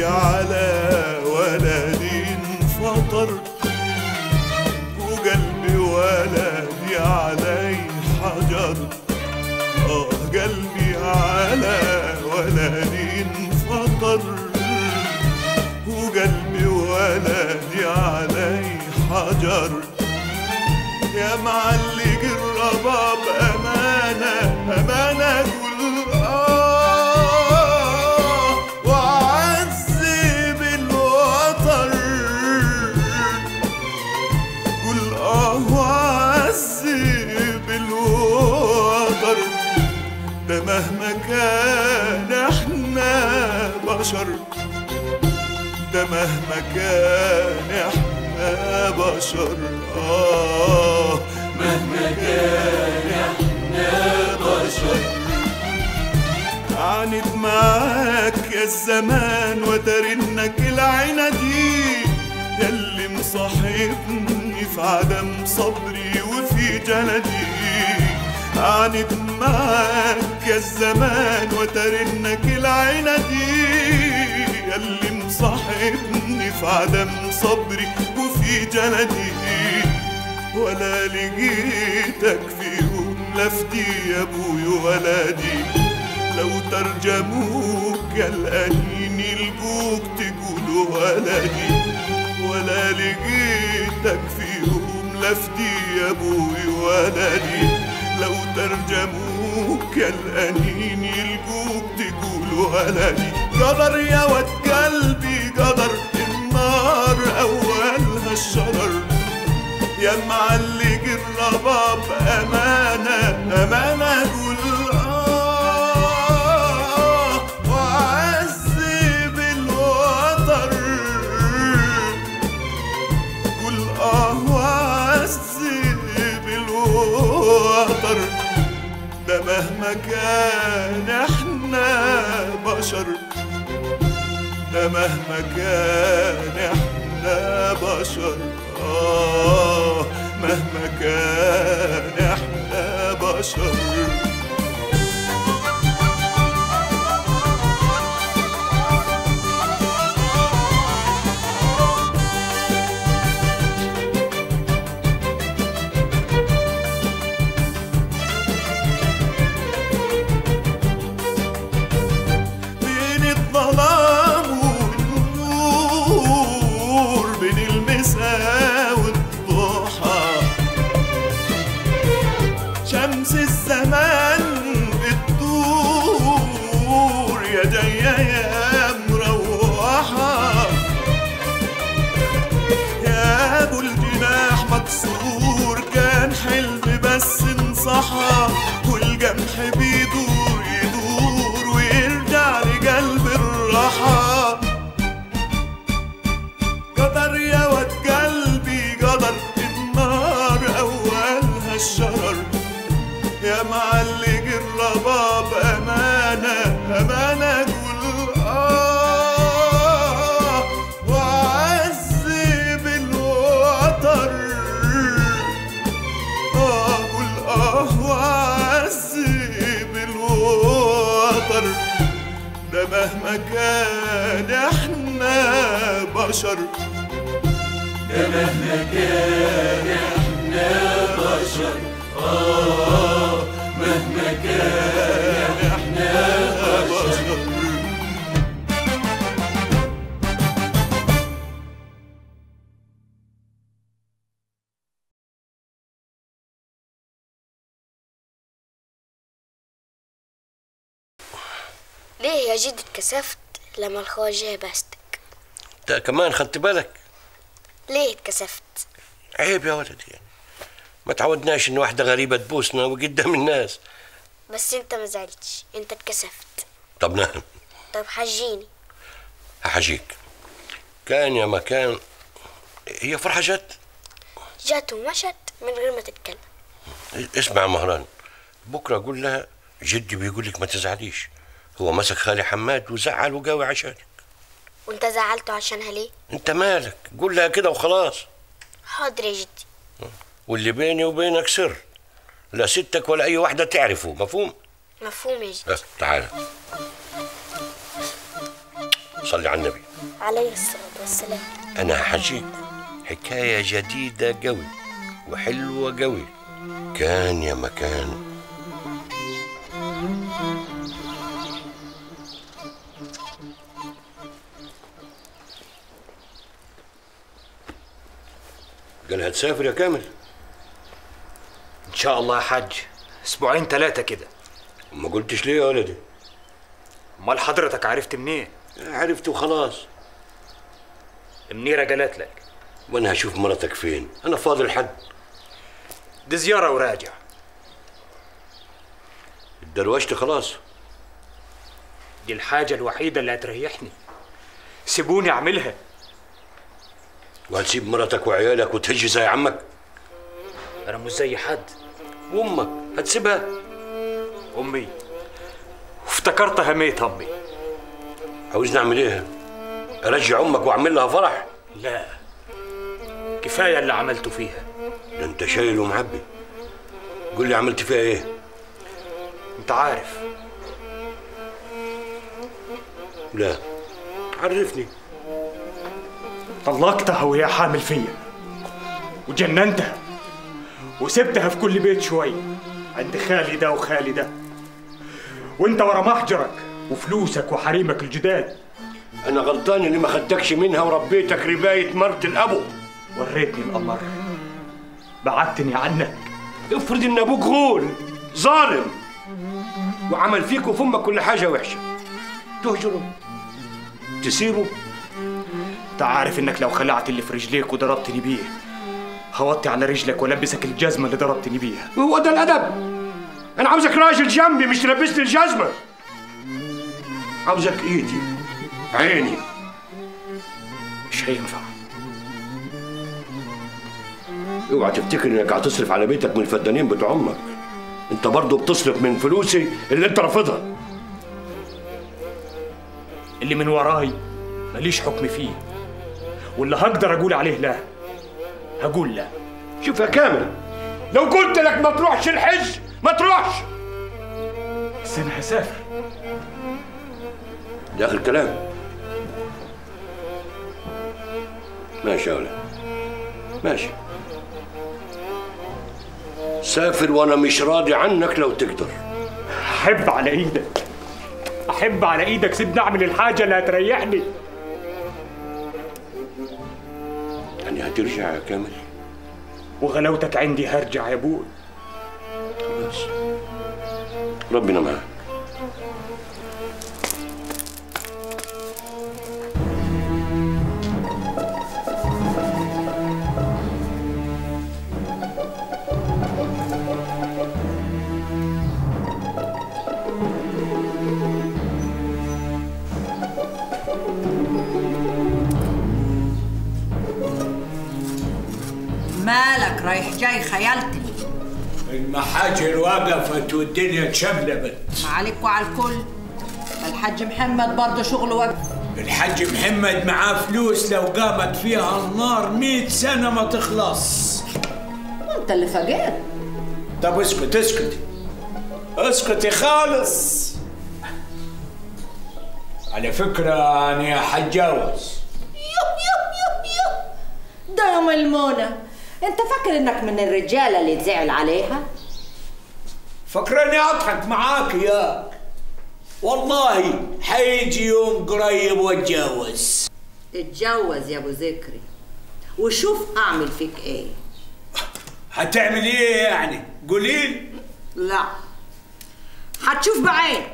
قلبي على ولدي انفطر وقلبي ولدي علي حجر آه قلبي على ولدي انفطر وقلبي ولدي علي حجر يا معلق الرباب أمانة أمانة قول آه وعذب الوتر قول آه وعذب الوتر ده مهما كان احنا بشر ده مهما كان احنا بشر اه مهما كان احنا بشر عانت معاك يا الزمان وترنك العينة دي ياللي مصاحبني في عدم صبري وفي جلدي عانت معاك يا الزمان وترنك العينة دي ياللي مصاحبني في عدم صبري وفي جلدي ولا لقيتك في يوم لفتي يا ابوي ولدي لو ترجموك يا الأنين يلقوك تقولوا ولدي ولا لقيتك في يوم لفتي يا ابوي ولدي لو ترجموك يا الأنين يلقوك تقولوا ولدي قدر يا ود قلبي قدر النار أولها الشرر يا معلق الرباب أمانة أمانة قول آه وعذب الوتر قول آه وعذب الوتر ده مهما كان احنا بشر ده مهما كان احنا بشر آه مهما كان احنا بشر بين الظلام والنور بين المساء والضحى شمس الزمان بتدور يا جاية يا مروحة يا ابو الجناح مكسور كان حلم بس انصحى والجمح بيدور يدور ويرجع لقلب الراحة قدر يا ود قلبي قدر النار أولها الشرر يا معلق الرباب أمانة أمانة قول آه وعذب الوتر آه قول آه وعذب الوتر ده مهما كان احنا بشر ده مهما كان احنا بشر آه مهما كان احنا بشر ليه يا جد اتكسفت لما الخواجة باستك انت كمان خدت بالك ليه اتكسفت عيب يا ولدي يعني ما تعودناش ان واحده غريبه تبوسنا وقدام الناس بس انت ما زعلتش انت اتكسفت طب نعم طب حجيني هحجيك كان يا مكان هي فرحه جت جات ومشت من غير ما تتكلم اسمع يا مهران بكره قول لها جدي بيقول لك ما تزعليش هو مسك خالي حماد وزعل وقاوي عشانك وانت زعلته عشانها ليه انت مالك قول لها كده وخلاص حاضر يا جدي واللي بيني وبينك سر لا ستك ولا اي واحده تعرفه مفهوم مفهوم يا جدي اه تعال صلي على النبي عليه الصلاة والسلام أنا هحكيك حكاية جديدة قوي وحلوة قوي كان يا مكان قال هتسافر يا كامل ان شاء الله يا حاج اسبوعين ثلاثه كده ما قلتش ليه يا ولدي امال حضرتك عرفت منين عرفت وخلاص منيره قالت لك وانا هشوف مرتك فين انا فاضل حد دي زياره وراجع اتدروشت خلاص دي الحاجه الوحيده اللي هتريحني سيبوني اعملها وهتسيب مرتك وعيالك وتهجي زي عمك انا مش زي حد وامك هتسيبها امي وافتكرتها ميت امي عاوزني اعمل ايه ارجع امك واعمل لها فرح لا كفايه اللي عملته فيها ده انت شايل ومعبي قول لي عملت فيها ايه انت عارف لا عرفني طلقتها وهي حامل فيا وجننتها وسبتها في كل بيت شوي عند خالي ده وخالي ده وانت ورا محجرك وفلوسك وحريمك الجداد انا غلطان اللي ما خدتكش منها وربيتك ربايه مرت الابو وريتني القمر بعدتني عنك افرض ان ابوك غول ظالم وعمل فيك وفي امك كل حاجه وحشه تهجره تسيبه انت عارف انك لو خلعت اللي في رجليك وضربتني بيه هوطي على رجلك والبسك الجزمه اللي ضربتني بيها هو ده الادب انا عاوزك راجل جنبي مش تلبسني الجزمه عاوزك ايدي عيني مش هينفع اوعى تفتكر انك هتصرف على بيتك من الفدانين بتوع امك انت برضه بتصرف من فلوسي اللي انت رافضها اللي من وراي ماليش حكم فيه واللي هقدر اقول عليه لا هقول لا شوف يا كامل لو قلت لك ما تروحش الحج ما تروحش بس انا هسافر ده اخر كلام ماشي يا ولد ماشي سافر وانا مش راضي عنك لو تقدر احب على ايدك احب على ايدك سيبني اعمل الحاجه اللي هتريحني يعني هترجع يا كامل وغلاوتك عندي هرجع يا ابوي خلاص ربنا معاك مالك رايح جاي خيالتني المحاجر وقفت والدنيا اتشقلبت ما عليك وعلى الكل الحاج محمد برضه شغله وقف الحاج محمد معاه فلوس لو قامت فيها النار مئة سنة ما تخلص انت اللي فقير طب اسكت اسكتي اسكتي خالص على فكرة أنا حتجوز يو يو يو يو ده يوم المونة انت فاكر انك من الرجالة اللي تزعل عليها فكرني أضحك معاك يا والله حيجي يوم قريب واتجوز اتجوز يا ابو ذكري وشوف اعمل فيك ايه هتعمل ايه يعني قليل لا هتشوف بعينك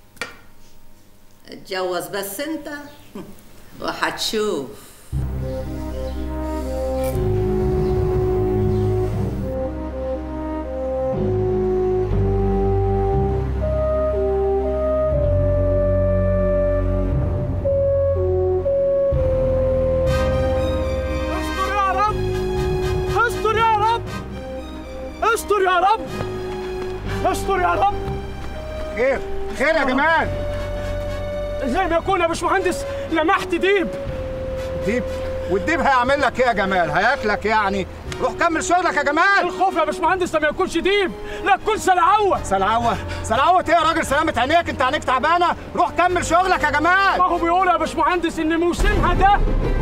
اتجوز بس انت وهتشوف استر يا رب استر يا رب استر يا رب استر يا رب خير خير يا جمال زي ما يكون يا باشمهندس لمحت ديب ديب والديب هيعمل لك ايه يا جمال هياكلك يعني روح كمل شغلك يا جمال الخوف يا باشمهندس لما يكون شديد لا تكون سلعوه سلعوه سلعوه ايه يا راجل سلامة عينيك انت عينيك تعبانه روح كمل شغلك يا جمال ما هو بيقول يا باشمهندس ان موسمها ده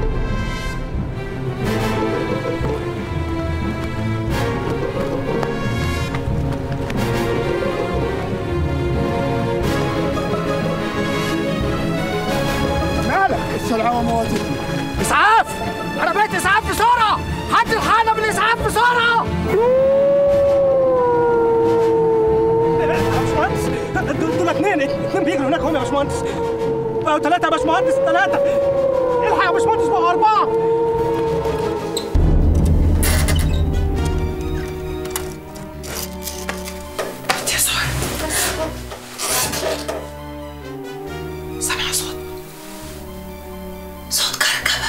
مالك السلعوه موتتني اسعاف عربيه اسعاف بسرعه حد الحاله بالاسعاف بسرعه يا باشمهندس دول دول اثنين اثنين بيجروا هناك هم يا باشمهندس بقوا ثلاثة يا باشمهندس ثلاثة الحق يا باشمهندس بقوا أربعة يا سهر سامع صوت صوت كركبة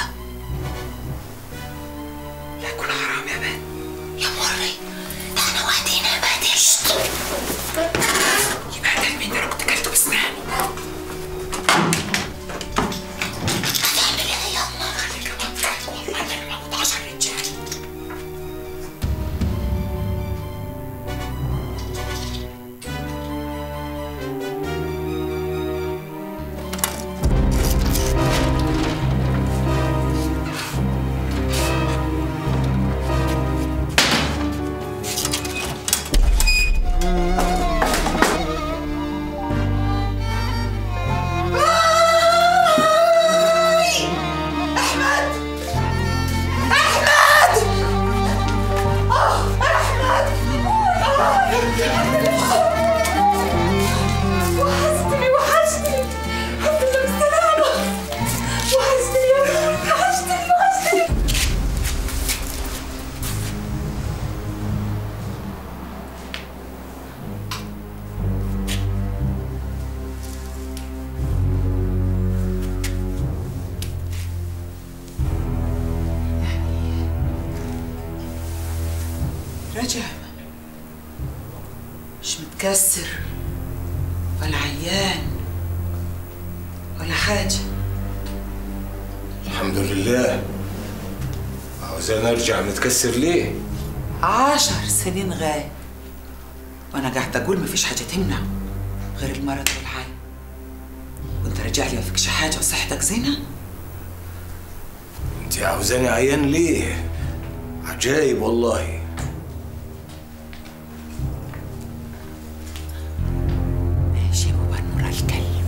لا يكون حرام يا بنت يا مري احنا وحدينا يا بهدل يبهدل مين انا كنت كلته بسناني هتعمل ايه يا امه؟ خليك مطرح والله انا موت عشر رجال احمد احمد اه احمد وحشتني وحشتني الحمد لله بالسلامة وحشتني يا رب وحشتني وحشتني رجع مش متكسر ولا عيان ولا حاجة الحمد لله عاوزان ارجع متكسر ليه؟ عشر سنين غايب وانا قاعدة اقول مفيش حاجة تمنع غير المرض والعي وانت راجع لي ما فيكش حاجة وصحتك زينة انت عاوزاني عيان ليه؟ عجايب والله ماشي مبنور الكلب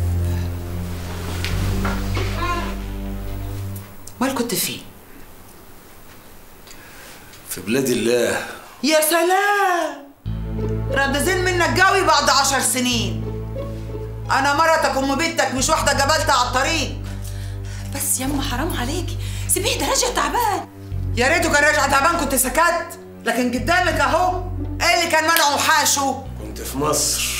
مال كنت فين؟ في بلاد الله يا سلام ردزين منك قوي بعد عشر سنين انا مرتك ام بنتك مش واحده جبلتها على الطريق بس يما حرام عليكي سيبيه ده راجع تعبان يا ريته كان راجع تعبان كنت سكت لكن قدامك اهو ايه اللي كان منعه وحاشه كنت في مصر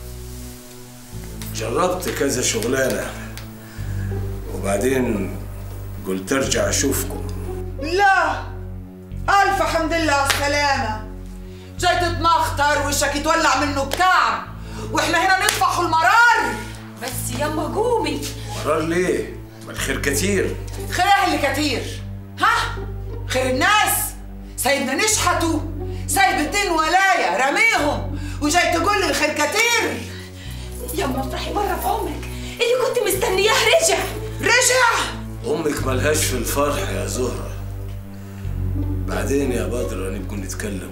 جربت كذا شغلانة وبعدين قلت ارجع اشوفكم لا الف حمد لله على السلامه جاي تتمخطر وشك يتولع منه الكعب واحنا هنا نطفحوا المرار بس يما قومي مرار ليه؟ ما الخير كتير خير اللي كتير ها خير الناس سيدنا نشحتوا سايب اتنين ولاية رميهم وجاي تقول لي الخير كتير يما افرحي بره في عمرك اللي كنت مستنياه رجع رجع امك ملهاش في الفرح يا زهرة بعدين يا بدر نبقوا نتكلموا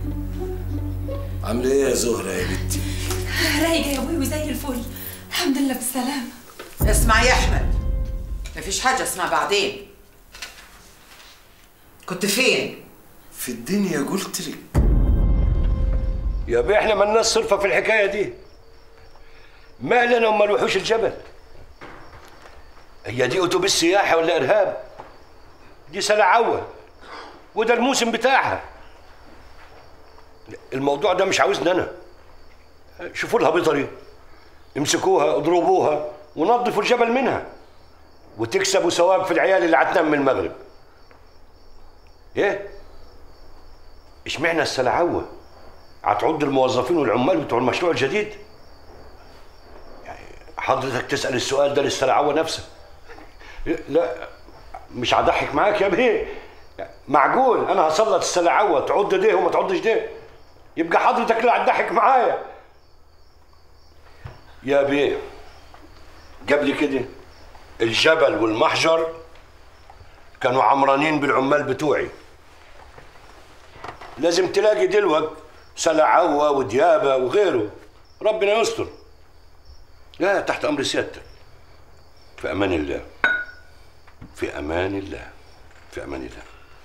عاملة ايه يا زهرة يا بنتي؟ رايقه يا ابوي وزي الفل الحمد لله بالسلامه اسمع يا احمد مفيش حاجة اسمها بعدين كنت فين؟ في الدنيا قلت لك يا بيه احنا مالناش صرفة في الحكاية دي مالنا ومال وحوش الجبل هي دي اتوبيس سياحي ولا ارهاب دي سلعوة وده الموسم بتاعها الموضوع ده مش عاوزني انا شوفوا لها بطريقة امسكوها اضربوها ونظفوا الجبل منها وتكسبوا ثواب في العيال اللي هتنام من المغرب ايه اشمعنى السلعوه هتعد الموظفين والعمال بتوع المشروع الجديد يعني حضرتك تسال السؤال ده للسلعوه نفسها لا مش هضحك معاك يا بيه معقول انا هسلط السلعوه تعض ده وما تعضش ده يبقى حضرتك لا تضحك معايا يا بيه قبل كده الجبل والمحجر كانوا عمرانين بالعمال بتوعي لازم تلاقي دلوقت سلعوة وديابة وغيره ربنا يستر لا تحت أمر سيادتك في أمان الله في أمان الله في أمان الله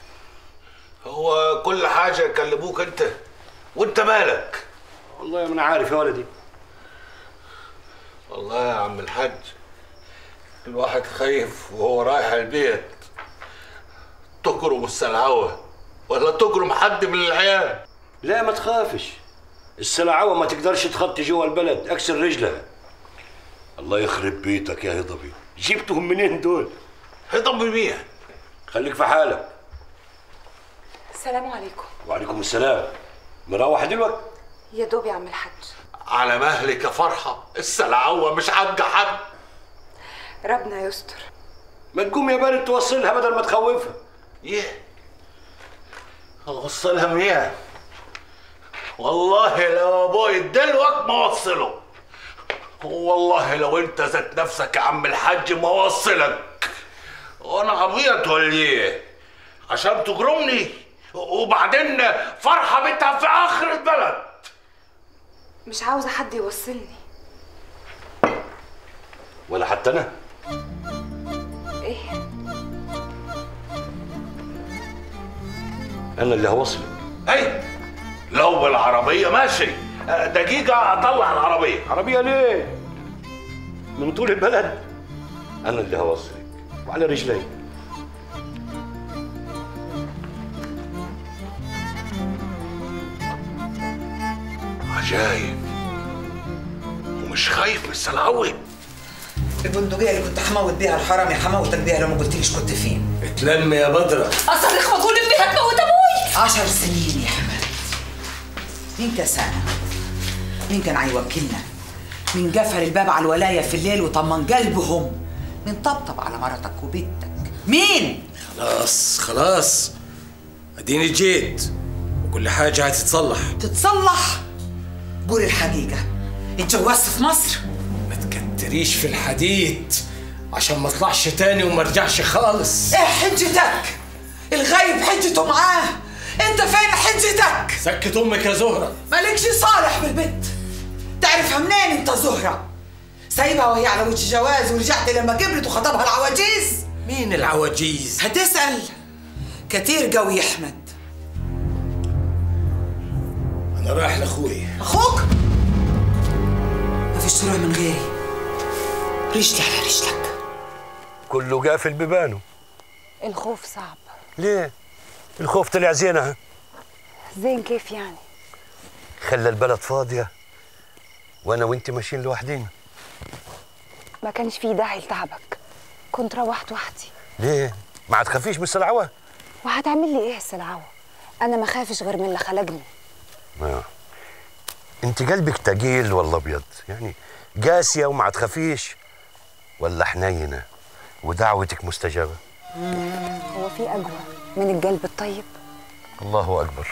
هو كل حاجة يكلموك انت وانت مالك والله ما انا عارف يا ولدي والله يا عم الحاج الواحد خايف وهو رايح البيت تكرم السلعوة ولا تكرم حد من العيال لا ما تخافش السلعوة ما تقدرش تخطي جوا البلد اكسر رجلها الله يخرب بيتك يا هضبي جبتهم منين دول هضبي مين خليك في حالك السلام عليكم وعليكم السلام مروح دلوقتي يا دوب يا عم الحاج على مهلك يا فرحة السلعوة مش حاجة حد ربنا يستر ما تقوم يا بنت توصلها بدل ما تخوفها ايه اوصلها منين والله لو ابوي دلوقت ما اوصله والله لو انت ذات نفسك يا عم الحاج ما اوصلك وانا عبيط ولا ايه عشان تجرمني وبعدين فرحه بنتها في اخر البلد مش عاوزة حد يوصلني ولا حتى انا ايه انا اللي هوصلك اي لو بالعربيه ماشي آه، دقيقه اطلع العربيه عربية ليه؟ من طول البلد انا اللي هوصلك وعلى رجلي عجايب ومش خايف من السلاوي البندقية اللي كنت حموت بيها الحرامي حموتك بيها لو ما قلتليش كنت فين اتلم يا بدرة اصرخ واقول امي هتموت ابوي عشر سنين يا حمد مين كسانا مين كان هيوكلنا مين قفل الباب على الولاية في الليل وطمن قلبهم مين طبطب على مرتك وبنتك مين خلاص خلاص اديني جيت وكل حاجة هتتصلح تتصلح قول الحقيقة اتجوزت في مصر ما تكتريش في الحديد عشان ما اطلعش تاني وما ارجعش خالص ايه حجتك الغايب حجته معاه انت فين حجتك سكت امك يا زهرة مالكش صالح بالبنت تعرفها منين انت زهرة سايبها وهي على وجه جواز ورجعت لما كبرت وخطبها العواجيز مين العواجيز هتسأل كتير قوي يا احمد انا رايح لاخوي اخوك مفيش طلوع من غيري رجلي على رجلك كله قافل ببانه الخوف صعب ليه؟ الخوف طلع زينة زين كيف يعني خلى البلد فاضية وانا وانت ماشيين لوحدينا ما كانش فيه داعي لتعبك كنت روحت وحدي ليه؟ ما تخافيش من السلعوة وهتعمل لي ايه السلعوة انا ما خافش غير من اللي خلقني آه. انت قلبك تقيل ولا ابيض يعني قاسية وما تخافيش ولا حنينة ودعوتك مستجابة هو في اقوى من القلب الطيب الله أكبر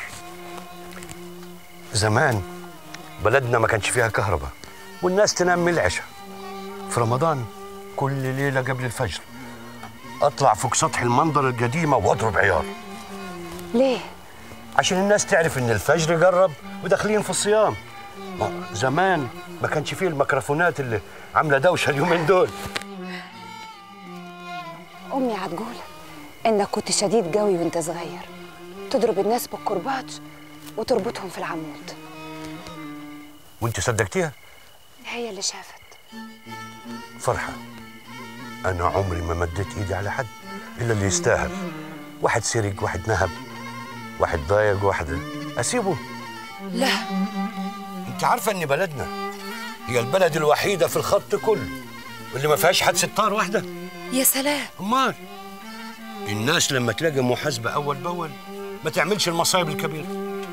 زمان بلدنا ما كانش فيها كهرباء والناس تنام من العشاء في رمضان كل ليلة قبل الفجر أطلع فوق سطح المنظر القديمة وأضرب عيار ليه عشان الناس تعرف إن الفجر قرب وداخلين في الصيام ما زمان ما كانش فيه الميكروفونات اللي عاملة دوشة اليومين دول امي هتقول انك كنت شديد قوي وانت صغير تضرب الناس بالكرباج وتربطهم في العمود وانت صدقتيها هي اللي شافت فرحة أنا عمري ما مديت إيدي على حد إلا اللي يستاهل واحد سرق واحد نهب واحد ضايق واحد أسيبه لا أنت عارفة إن بلدنا هي البلد الوحيدة في الخط كله واللي ما فيهاش حادثة طار واحدة يا سلام أمال الناس لما تلاقي محاسبة أول بأول ما تعملش المصايب الكبيرة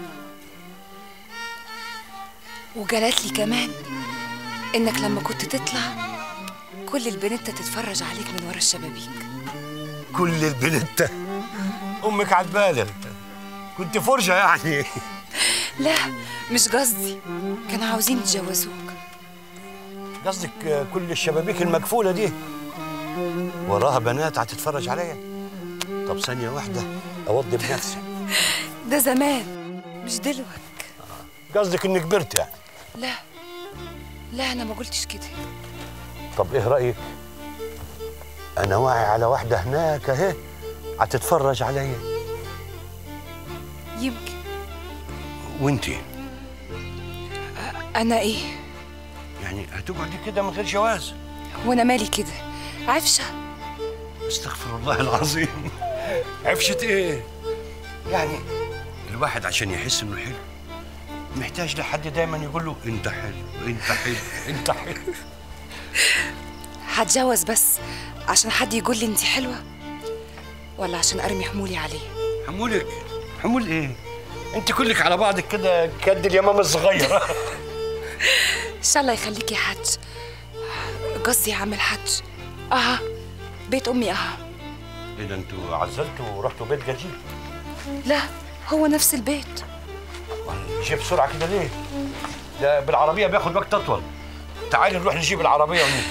وقالت لي كمان انك لما كنت تطلع كل البنات تتفرج عليك من ورا الشبابيك كل البنت امك عتبالغ كنت فرجه يعني لا مش قصدي كانوا عاوزين يتجوزوك قصدك كل الشبابيك المقفوله دي وراها بنات هتتفرج عليا طب ثانيه واحده اوضي بنفسي ده زمان مش دلوقتي قصدك اني كبرت يعني لا لا انا ما قلتش كده طب ايه رايك انا واعي على واحده هناك اهي هتتفرج عليا يمكن وانتي انا ايه يعني هتقعدي كده من غير جواز وانا مالي كده عفشه استغفر الله العظيم عفشة ايه يعني الواحد عشان يحس انه حلو محتاج لحد دايما يقول له انت حلو انت حلو انت حلو هتجوز بس عشان حد يقول لي انت حلوه ولا عشان ارمي حمولي عليه حمولك حمول ايه انت كلك على بعضك كده كد اليمام الصغير ان شاء الله يخليك يا حاج قصدي يا عم الحاج اها بيت امي اها ايه ده انتوا عزلتوا ورحتوا بيت جديد لا هو نفس البيت جيب بسرعه كده ليه ده بالعربيه بياخد وقت اطول تعالي نروح نجيب العربيه ونيجي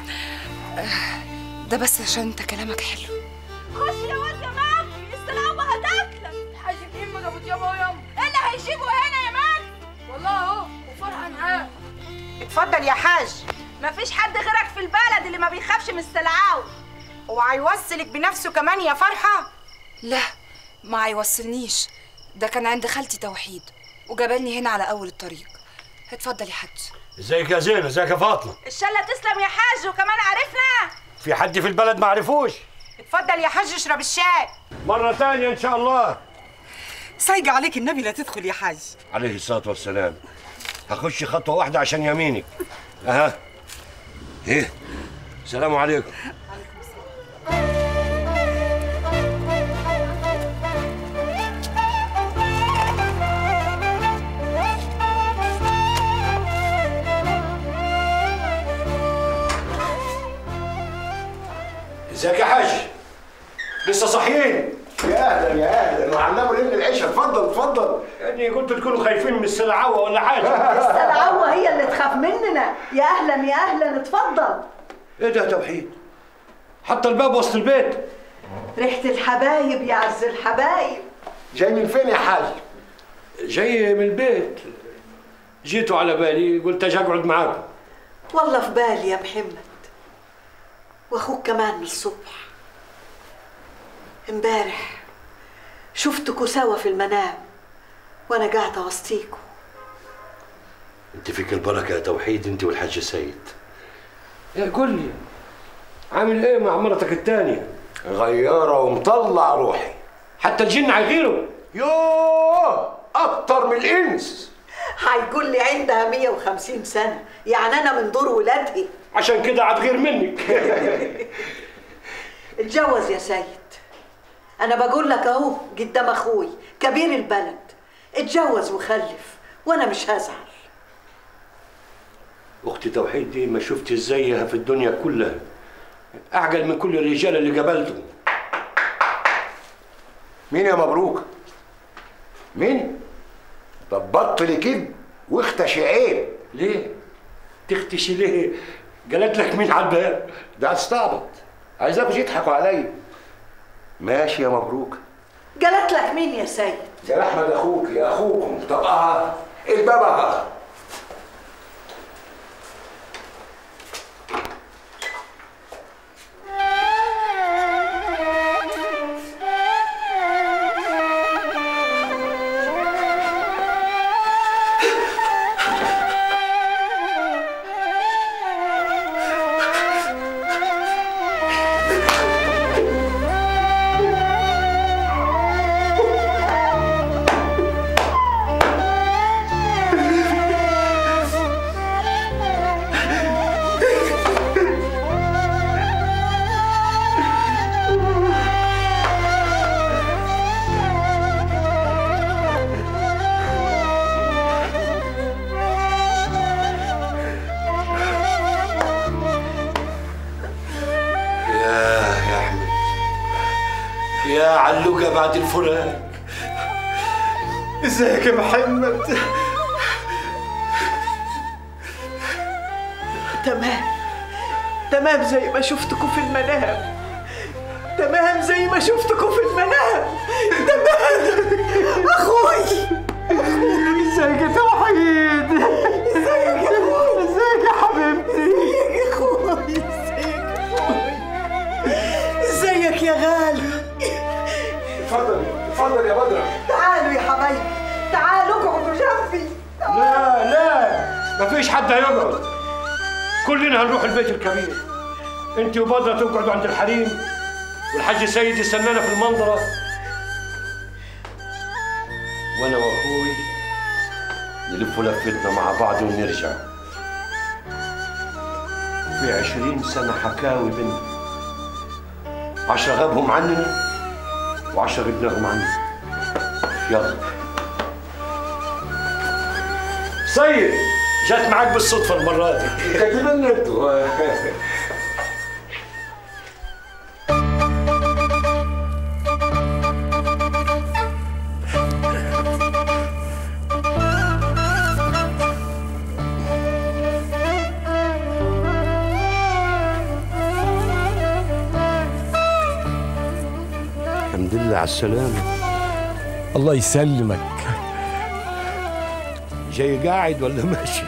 ده بس عشان انت كلامك حلو خش يا واد يا ماكي السلامة هتاكلك حاج محمد ابو يابا ويما ايه اللي هيجيبه هنا يا ماكي والله اهو وفرحة معاه اتفضل يا حاج مفيش حد غيرك في البلد اللي ما بيخافش من السلعاوي هو هيوصلك بنفسه كمان يا فرحة لا ما هيوصلنيش ده كان عند خالتي توحيد وجابلني هنا على اول الطريق اتفضل يا حاج ازيك يا زينة ازيك يا فاطمه الشلة تسلم يا حاج وكمان عرفنا في حد في البلد ما عرفوش اتفضل يا حاج اشرب الشاي مره ثانيه ان شاء الله سايقة عليك النبي لا تدخل يا حاج عليه الصلاه والسلام هخش خطوه واحده عشان يمينك اها ايه السلام عليكم ازيك يا حاج لسه صاحيين يا اهلا يا اهلا وعلموا لنا العشاء اتفضل اتفضل يعني كنتوا تكونوا خايفين من السلعوه ولا حاجه السلعوة هي اللي تخاف مننا يا اهلا يا اهلا اتفضل ايه ده يا توحيد حتى الباب وسط البيت ريحة الحبايب يا عز الحبايب جاي من فين يا حاج جاي من البيت جيتوا على بالي قلت اجي اقعد معاكم والله في بالي يا محمد واخوك كمان من الصبح امبارح شفتكوا سوا في المنام وانا قاعدة وسطيكوا انت فيك البركه يا توحيد انت والحاج سيد يا قول لي عامل ايه مع مرتك التانية غيارة ومطلع روحي حتى الجن هيغيروا يوه اكتر من الانس هيقول لي عندها 150 سنة يعني انا من دور ولادها عشان كده هتغير منك اتجوز يا سيد انا بقول لك اهو قدام اخوي كبير البلد اتجوز وخلف وانا مش هزعل اختي توحيد دي ما شفت زيها في الدنيا كلها اعقل من كل الرجال اللي قابلتهم مين يا مبروك؟ مين؟ طب بطل كده واختشي عيب ليه؟ تختشي ليه؟ قالت لك مين على الباب؟ ده استعبط عايزاكوا يضحكوا عليا ماشي يا مبروك قالت لك مين يا سيد يا احمد اخوك يا اخوكم طب اه الباب اه علقة بعد الفراق ازيك يا محمد تمام تمام زي ما شفتكم في المنام تمام زي ما شفتكم في المنام تمام اخوي ازيك يا توحيد ازيك يا اخوي ازيك يا حبيبتي ازيك يا اخوي ازيك ازيك يا غالي اتفضل اتفضل يا بدرة تعالوا يا حبايبي تعالوا اقعدوا جنبي لا لا مفيش حد هيقعد كلنا هنروح البيت الكبير انت وبدرة تقعدوا عند الحريم والحاج سيد يستنانا في المنظرة وانا واخوي نلف لفتنا مع بعض ونرجع في عشرين سنة حكاوي بينا عشرة غابهم عننا وعشرة غبناهم عننا يلا سيد جت معاك بالصدفة المرة دي تتمنى الحمد لله على السلامة الله يسلمك جاي قاعد ولا ماشي؟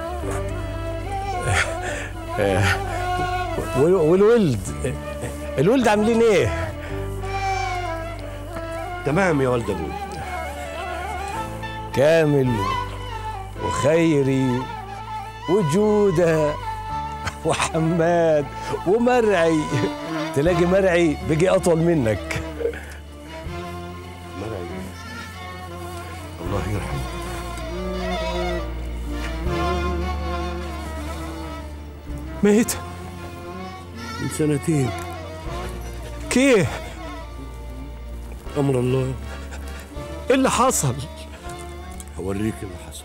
آه، وال- والولد الولد عاملين ايه؟ تمام يا ولد ابوي كامل وخيري وجودة وحماد ومرعي تلاقي مرعي بقي أطول منك مرعي الله يرحمه ميت من سنتين كيف؟ أمر الله إيه اللي حصل؟ هوريك اللي حصل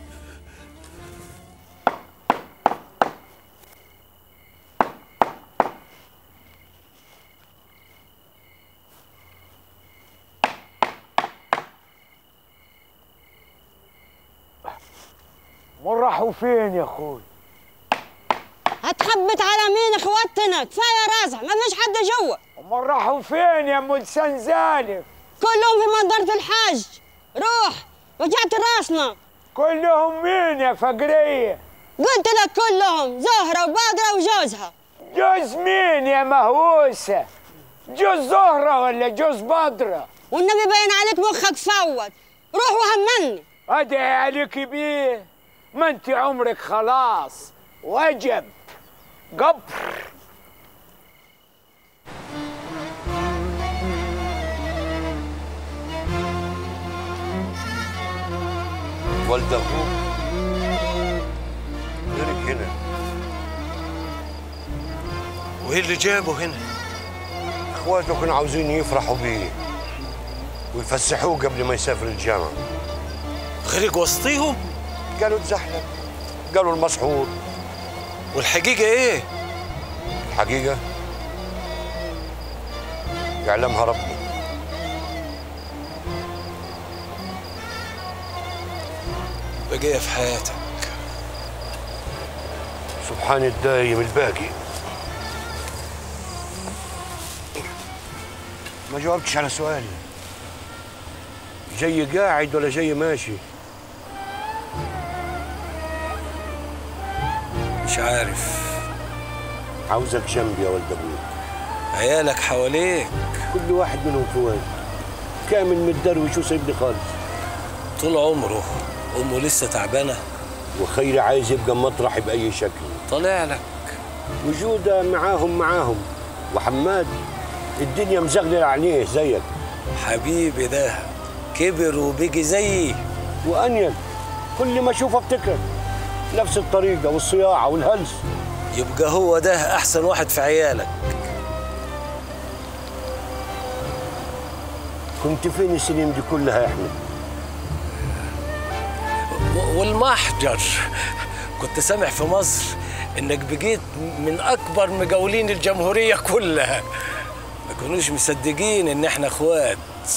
امال راحوا فين يا اخوي هتخبط على مين اخواتنا كفايه رازع ما فيش حد جوا امال راحوا فين يا ام لسان زالف كلهم في منظرة الحج روح وجعت راسنا كلهم مين يا فقريه قلت لك كلهم زهرة وبادرة وجوزها جوز مين يا مهووسه جوز زهره ولا جوز بدره والنبي باين عليك مخك فوت روح وهمني ادعي عليك بيه ما انت عمرك خلاص وجب قبر والد أخوك غيرك هنا وإيه اللي جابه هنا؟ إخواته كانوا عاوزين يفرحوا بيه ويفسحوه قبل ما يسافر الجامعة غرق وسطيهم قالوا اتزحلق قالوا المسحور والحقيقة ايه؟ الحقيقة يعلمها ربنا بقية في حياتك سبحان الدايم الباقي ما جاوبتش على سؤالي جاي قاعد ولا جاي ماشي مش عارف عاوزك جنبي يا ولد ابوك عيالك حواليك كل واحد منهم في وين كامل متدروش وسايبني خالص طول عمره امه لسه تعبانه وخيري عايز يبقى مطرح باي شكل طالع لك وجوده معاهم معاهم وحماد الدنيا مزغلل عليه زيك حبيبي ده كبر وبقي زيي وانيل كل ما اشوفه افتكر نفس الطريقه والصياعه والهلس يبقى هو ده احسن واحد في عيالك كنت فين السنين دي كلها يا احمد و- والمحجر كنت سامع في مصر انك بقيت من اكبر مقاولين الجمهوريه كلها ما كانوش مصدقين ان احنا اخوات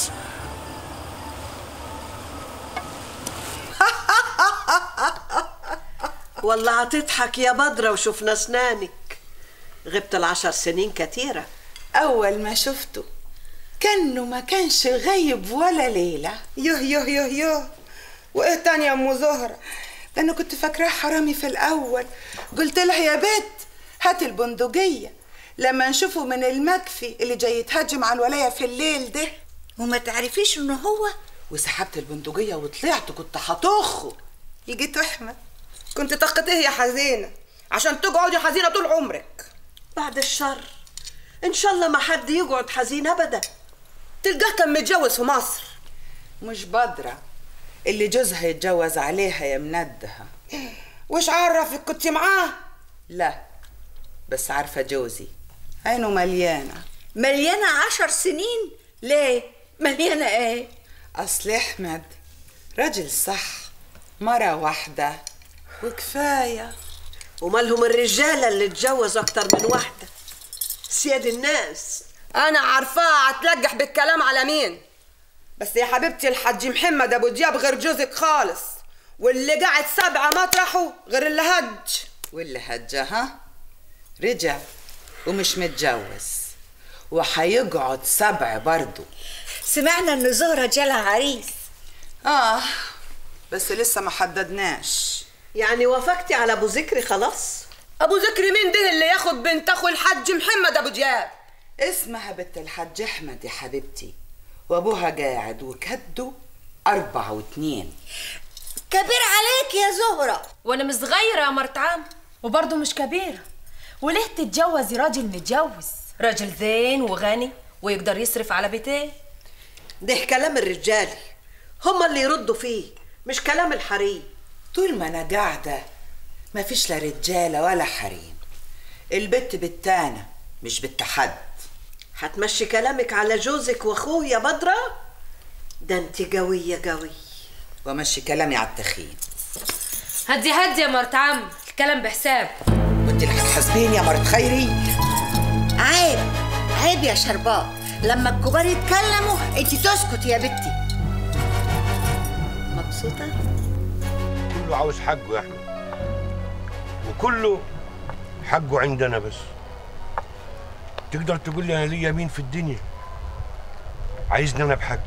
والله هتضحك يا بدرة وشفنا اسنانك غبت العشر سنين كتيرة أول ما شفته كأنه ما كانش غايب ولا ليلة يوه يوه يوه يوه وايه تاني يا ام زهره ده أنا كنت فاكراه حرامي في الأول قلت له يا بت هات البندقية لما نشوفه من المكفي اللي جاي يتهجم على الولاية في الليل ده وما تعرفيش انه هو وسحبت البندقية وطلعت كنت هطخه لقيت احمد كنت طقت ايه يا حزينه عشان تقعدي حزينه طول عمرك بعد الشر ان شاء الله ما حد يقعد حزين ابدا تلقاه كان متجوز في مصر مش بدرة اللي جوزها يتجوز عليها يا مندها وش عرفك كنت معاه لا بس عارفة جوزي عينه مليانة مليانه عشر سنين ليه مليانه ايه أصل أحمد راجل صح مرة واحدة وكفاية ومالهم الرجاله اللي اتجوزوا اكتر من واحده سياد الناس انا عارفاه هتلجح بالكلام على مين بس يا حبيبتي الحاج محمد ابو دياب غير جوزك خالص واللي قاعد سبعة مطرحه غير اللي هج واللي هجها رجع ومش متجوز وحيقعد سبع برضه سمعنا ان زهرة جالها عريس اه بس لسه ما حددناش يعني وافقتي على ابو ذكري خلاص ابو ذكري مين ده اللي ياخد بنت اخو الحاج محمد ابو دياب اسمها بنت الحاج احمد يا حبيبتي وابوها قاعد وكده أربعة واتنين كبير عليك يا زهرة وانا مش صغيرة يا مرت عم وبرضه مش كبيرة وليه تتجوزي راجل متجوز راجل زين وغني ويقدر يصرف على بيتين ده كلام الرجال هما اللي يردوا فيه مش كلام الحريم طول ما انا قاعدة مفيش لا رجالة ولا حريم البت بالتانة مش بالتحد هتمشي كلامك على جوزك واخوه يا بدرة ده انت قوية قوي وامشي كلامي على التخين هدي هدي يا مرت عم الكلام بحساب وانت اللي هتحاسبيني يا مرت خيري عيب عيب يا شربات لما الكبار يتكلموا انت تسكت يا بنتي مبسوطة؟ كله عاوز حقه يا احمد وكله حقه عندنا بس تقدر تقول لي انا ليا مين في الدنيا عايزني انا بحق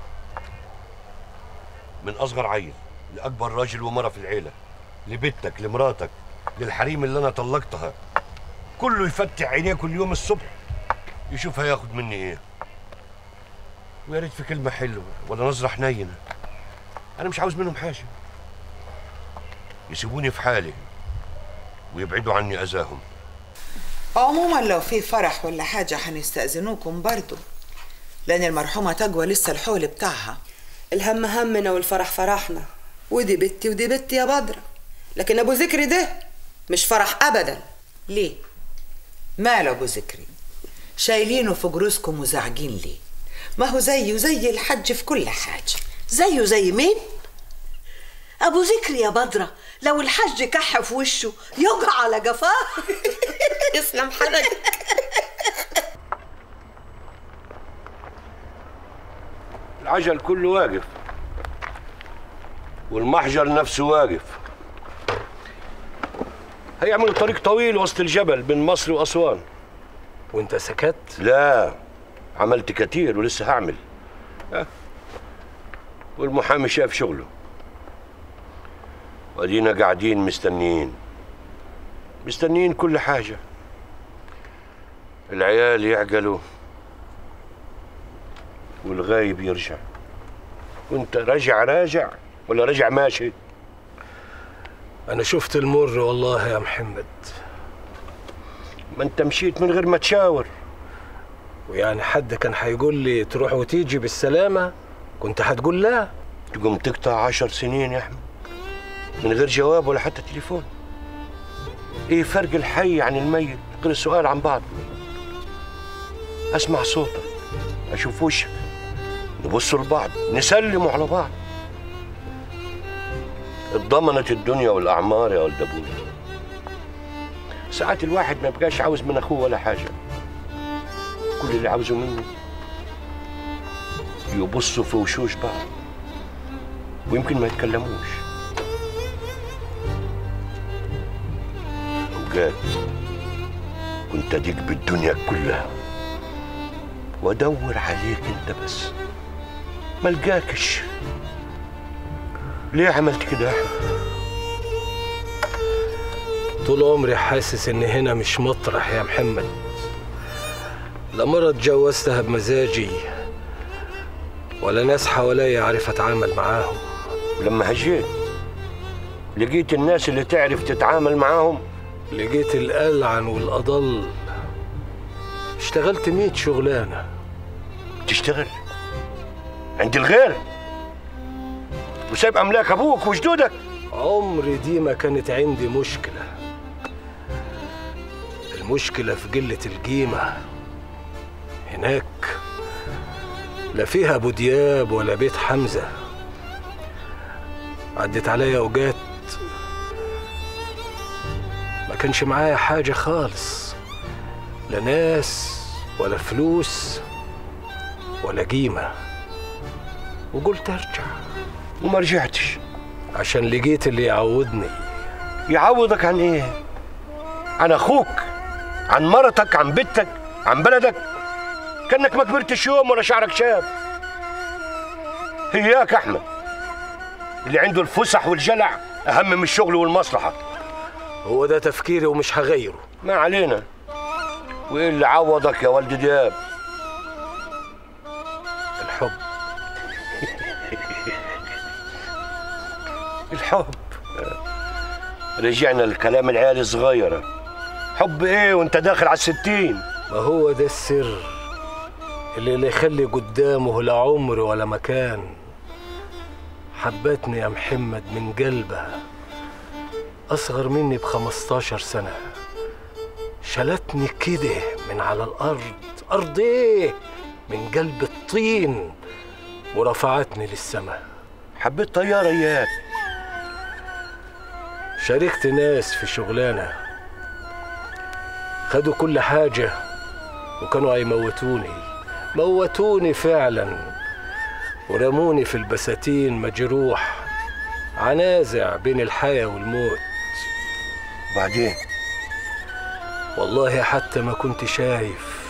من اصغر عيل لاكبر راجل ومرة في العيله لبنتك لمراتك للحريم اللي انا طلقتها كله يفتح عينيه كل يوم الصبح يشوف هياخد مني ايه ويا ريت في كلمه حلوه ولا نظره حنينه انا مش عاوز منهم حاجه يسيبوني في حالي ويبعدوا عني اذاهم عموما لو في فرح ولا حاجة هنستأذنوكم برضو لأن المرحومة تقوى لسه الحول بتاعها الهم همنا والفرح فرحنا ودي بنتي ودي بنتي يا بدرة لكن ابو ذكري ده مش فرح ابدا ليه ماله ابو ذكري شايلينه في جروسكم وزعجين ليه ما هو زيه زي الحج في كل حاجة زيه زي مين؟ ابو ذكري يا بدرة لو الحج كح في وشه يقع على جفاه يسلم حنك العجل كله واقف والمحجر نفسه واقف هيعملوا طريق طويل وسط الجبل بين مصر وأسوان وانت سكت؟ لا عملت كتير ولسه هعمل أه. والمحامي شاف شغله وادينا قاعدين مستنيين مستنيين كل حاجة العيال يعقلوا والغايب يرجع وانت راجع راجع ولا راجع ماشي انا شفت المر والله يا محمد ما انت مشيت من غير ما تشاور ويعني حد كان هيقول لي تروح وتيجي بالسلامة كنت هتقول لا تقوم تقطع عشر سنين يا احمد من غير جواب ولا حتى تليفون ايه فرق الحي عن الميت غير السؤال عن بعض اسمع صوتك اشوف وشك نبص لبعض نسلموا على بعض اتضمنت الدنيا والاعمار يا ولد ابويا ساعات الواحد ما يبقاش عاوز من اخوه ولا حاجه كل اللي عاوزه مني يبصوا في وشوش بعض ويمكن ما يتكلموش اوقات كنت اديك بالدنيا كلها وادور عليك انت بس ما لقاكش ليه عملت كده يا احمد طول عمري حاسس ان هنا مش مطرح يا محمد لا مرة اتجوزتها بمزاجي ولا ناس حواليا عارف اتعامل معاهم لما هجيت لقيت الناس اللي تعرف تتعامل معاهم لقيت الألعن والأضل اشتغلت ميت شغلانة تشتغل عند الغير وسايب املاك ابوك وجدودك عمري دي ما كانت عندي مشكلة المشكلة في قلة القيمة هناك لا فيها ابو دياب ولا بيت حمزة عدت عليا اوقات ما كانش معايا حاجة خالص لا ناس ولا فلوس ولا قيمة وقلت ارجع وما رجعتش عشان لقيت اللي يعوضني يعوضك عن ايه عن اخوك عن مرتك عن بنتك عن بلدك كانك ما كبرتش يوم ولا شعرك شاب هياك احمد اللي عنده الفسح والجلع اهم من الشغل والمصلحه هو ده تفكيري ومش هغيره ما علينا وايه اللي عوضك يا ولد دياب الحب الحب رجعنا لكلام العيال الصغيرة حب ايه وانت داخل على الستين ما هو ده السر اللي لا يخلي قدامه لا عمر ولا مكان حبتني يا محمد من قلبها أصغر مني بخمستاشر سنة شلتني كده من على الأرض أرض إيه من قلب الطين ورفعتني للسماء حبيت طيارة إياك شاركت ناس في شغلانة خدوا كل حاجة وكانوا هيموتوني موتوني فعلا ورموني في البساتين مجروح عنازع بين الحياة والموت بعدين والله حتى ما كنت شايف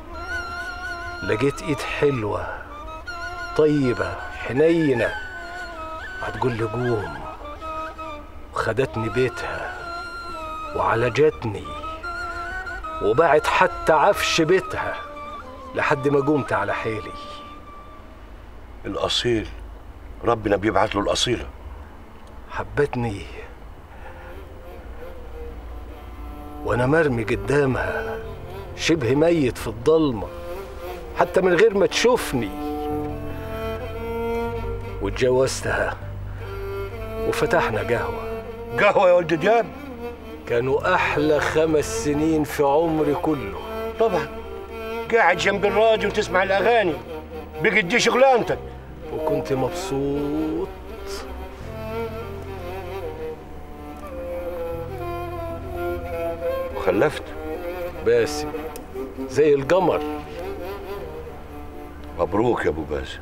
لقيت ايد حلوة طيبة حنينة هتقول لي قوم وخدتني بيتها وعالجتني وباعت حتى عفش بيتها لحد ما قمت على حيلي الأصيل ربنا بيبعت له الأصيلة حبتني وانا مرمي قدامها شبه ميت في الضلمه حتى من غير ما تشوفني واتجوزتها وفتحنا قهوه قهوة يا ولد دياب كانوا احلى خمس سنين في عمري كله طبعا قاعد جنب الراديو وتسمع الأغاني بقت دي شغلانتك وكنت مبسوط وخلفت باسم زي القمر مبروك يا ابو باسم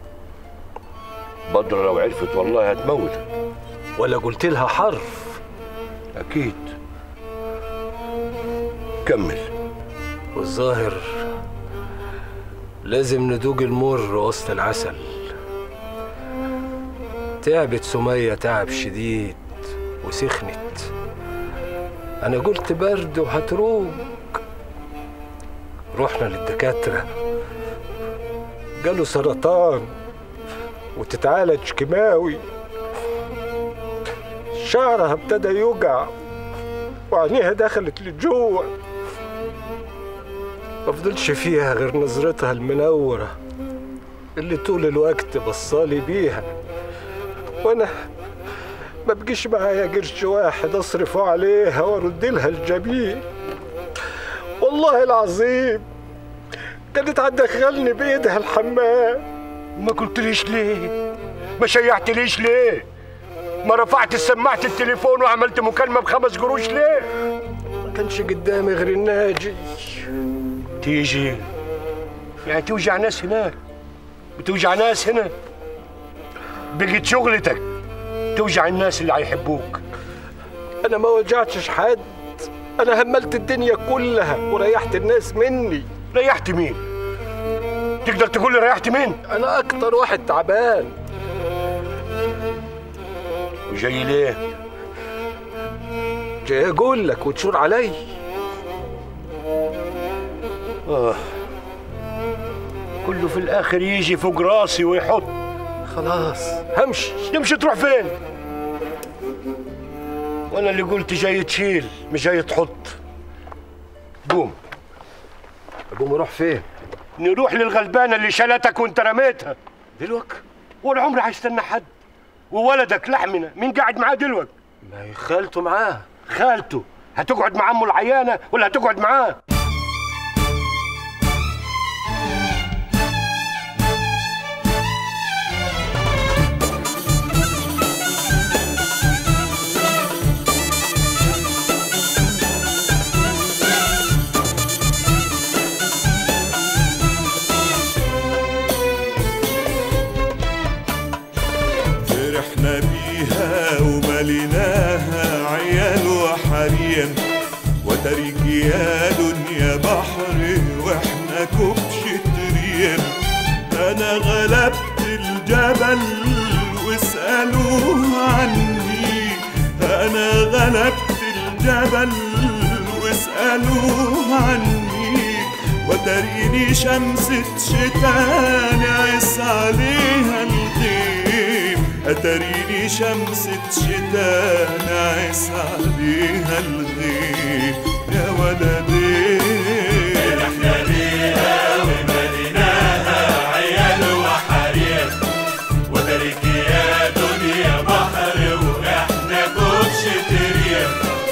بدر لو عرفت والله هتموتك ولا قلت لها حرف اكيد كمل والظاهر لازم ندوق المر وسط العسل تعبت سمية تعب شديد وسخنت أنا قلت برد وهتروق رحنا للدكاترة قالوا سرطان وتتعالج كيماوي شعرها ابتدى يوجع وعينيها دخلت لجوه ما فضلش فيها غير نظرتها المنورة اللي طول الوقت بصالي بيها وانا ما بقيش معايا قرش واحد اصرفه عليها وارد لها الجميل والله العظيم كانت هتدخلني بايدها الحمام ما قلتليش ليه ما شيعتليش ليه ما رفعت سماعة التليفون وعملت مكالمة بخمس قروش ليه ما كانش قدامي غير الناجي تيجي يعني توجع ناس هناك بتوجع ناس هنا بقت شغلتك توجع الناس اللي هيحبوك انا ما وجعتش حد انا هملت الدنيا كلها وريحت الناس مني ريحت مين تقدر تقول لي ريحت مين انا اكتر واحد تعبان وجاي ليه جاي اقول لك وتشور علي آه. كله في الاخر يجي فوق راسي ويحط خلاص همشي تمشي تروح فين وانا اللي قلت جاي تشيل مش جاي تحط قوم قوم اروح فين نروح للغلبانه اللي شالتك وانت رميتها دلوك ولا عمري هيستنى حد وولدك لحمنا مين قاعد معاه دلوك ما هي خالته معاه خالته هتقعد مع امه العيانه ولا هتقعد معاه فرحنا بيها ومليناها عيال وحريم وترك يا دنيا بحر واحنا كبش تريم انا غلبت الجبل واسألوه عني انا غلبت الجبل واسألوه عني وتريني شمسة شتاء نعس عليها الغيم أتريني شمسة شتاء نعس عليها الغيم يا ولدي فرحنا بيها ومديناها عيال وحريم وترك يا دنيا بحر واحنا كبش تريم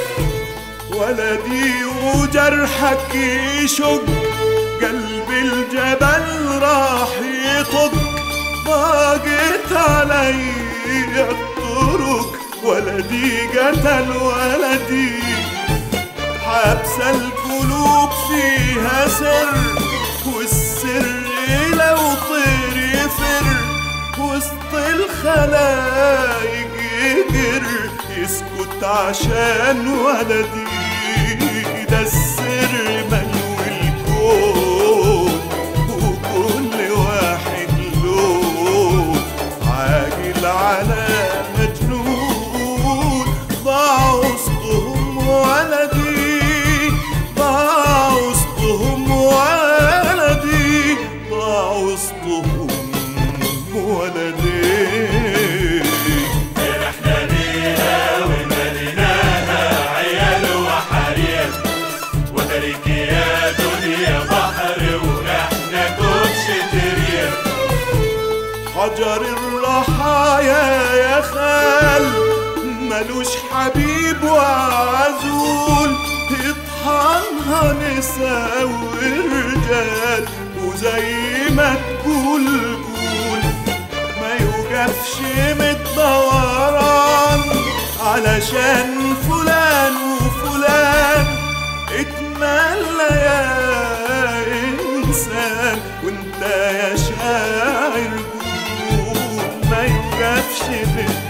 ولدي وجرحك يشق قلب الجبل راح يطق ضاقت علي الطرق ولدي قتل ولدي حبس القلوب فيها سر والسر لو طير يفر وسط الخلايق يقر يسكت عشان ولدي ده السر ملو الكون وكل واحد له عاجل على مجنون ضاع وسطهم ولدي ضاع وسطهم ولدي ضاع وسطهم ولدي فرحنا بيها ومديناها عيال وحريم وترك يا دنيا بحر واحنا كبش تريم حجر الرحايا يا خال ملوش حبيب وعزول يطحنها نساء ورجال وزي ما تقول قول ما يوقفش متدوران علشان فلان وفلان اتمنى يا انسان وانت يا شاعر قول ما يوقفش متدوران